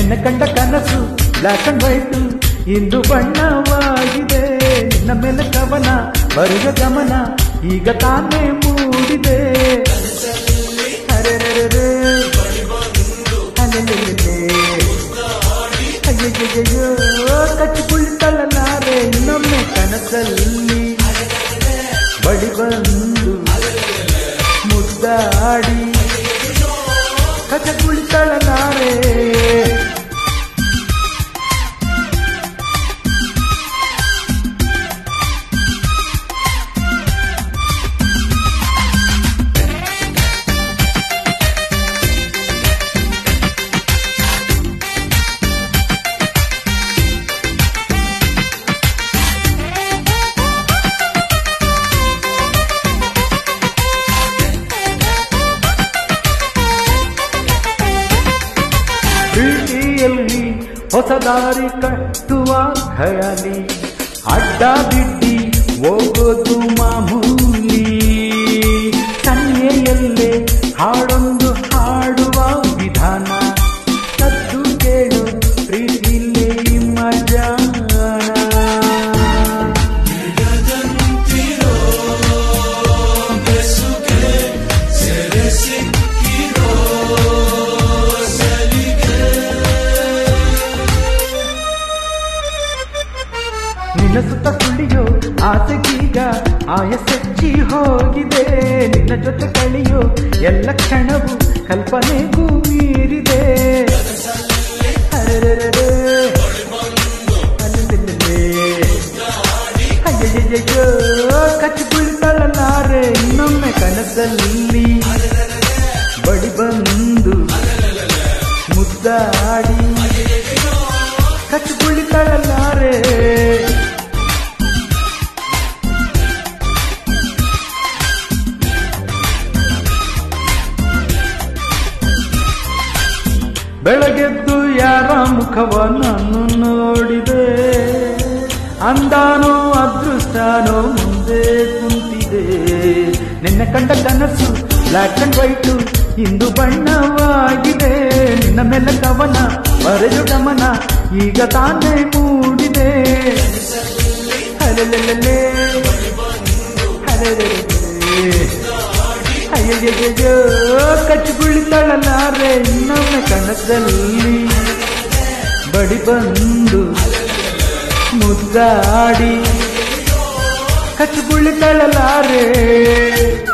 ನಿನ್ನ ಕಂಡ ಕನಸು ಬ್ಲಾಕ್ ಅಂಡ್ ವೈಟ್ ಇಂದು ಬಣ್ಣವಾಗಿದೆ ನಿನ್ನ ಮೇಲೆ ಕವನ ಬರೆದ ಗಮನ ಈಗ ತಾನೇ ಮೂಡಿದೆ ಅರೆರೆರೆರೆ. ಅಲೆಲೆಲೆಲೆ. ಅಯ್ಯಯ್ಯಯ್ಯೋ ಕಚ್ಚಿ ಕುಳಿತಳಲಾರೆ ಇನ್ನೊಮ್ಮೆ ಕನಸಲ್ಲಿ ಬಳಿ ಬಂದು ಮುದ್ದಾಡಿ ಕಚ ಕುಳಿತಳಲಾರೆ ಪ್ರೀತಿಯಲ್ಲಿ ಹೊಸ ದಾರಿ ಕಟ್ಟುವ ಖಯಾಲಿ ಅಡ್ಡ ಬಿಡ್ಡಿ ಹೋಗೋದು ಮಾಮೂಲಿ ಕನ್ಯೆಯಲ್ಲೇ ಹಾಡೊಂದು ಹಾಡುವ ವಿಧಾನ ಕದ್ದು ಕೇಳು ಪ್ರೀತಿಲಿ ಮಜಾನ ನಿನ್ನ ಸುತ್ತ ಸುಳಿಯೋ ಆಸೆಗೀಗ ಆಯಸಚ್ಚಿ ಹೋಗಿದೆ ನಿನ್ನ ಜೊತೆ ಕಳೆಯೋ ಎಲ್ಲ ಕ್ಷಣವು ಕಲ್ಪನೆಗೂ ಮೀರಿದೆ ಅರೆರೆರೆರೆ. ಅಲೆಲೆಲೆಲೆ. ಅಯ್ಯಯ್ಯಯ್ಯೋ ಕಚ್ಚಿ ಕುಳಿತಳಲಾರೆ ಇನ್ನೊಮ್ಮೆ ಕನಸಲ್ಲಿ ಬಡಿ ಬಂದು ಮುದ್ದಾಡಿ ಕಚ್ಚಿ ಕುಳಿತಳಲಾರೆ ಬೆಳಗೆದ್ದು ಯಾರ ಮುಖವ ನಾನು ನೋಡಿದೆ ಅಂದಾನೋ ಅದೃಷ್ಟನೋ ಮುಂದೆ ಕುಂತಿದೆ ನಿನ್ನ ಕಂಡ ಕನಸು ಬ್ಲಾಕ್ ಅಂಡ್ ವೈಟು ಇಂದು ಬಣ್ಣವಾಗಿದೆ ನಿನ್ನ ಮೇಲೆ ಕವನ ಬರೆದು ಗಮನ ಈಗ ತಾನೇ ಮೂಡಿದೆ ಅಲೆಲೆಲೆಲೆ ಅಲೆಲೆಲೆಲೆ ಅಯ್ಯಯ್ಯಯ್ಯೋ ಕಚ್ಚಿ ಕುಳಿತಳಲಾರೆ ಇನ್ನೊಮ್ಮೆ ಕನಸಲ್ಲಿ ಬಡಿ ಬಂದು ಮುದ್ದಾಡಿ ಕಚ್ಚಿ ಕುಳಿತಳಲಾರೆ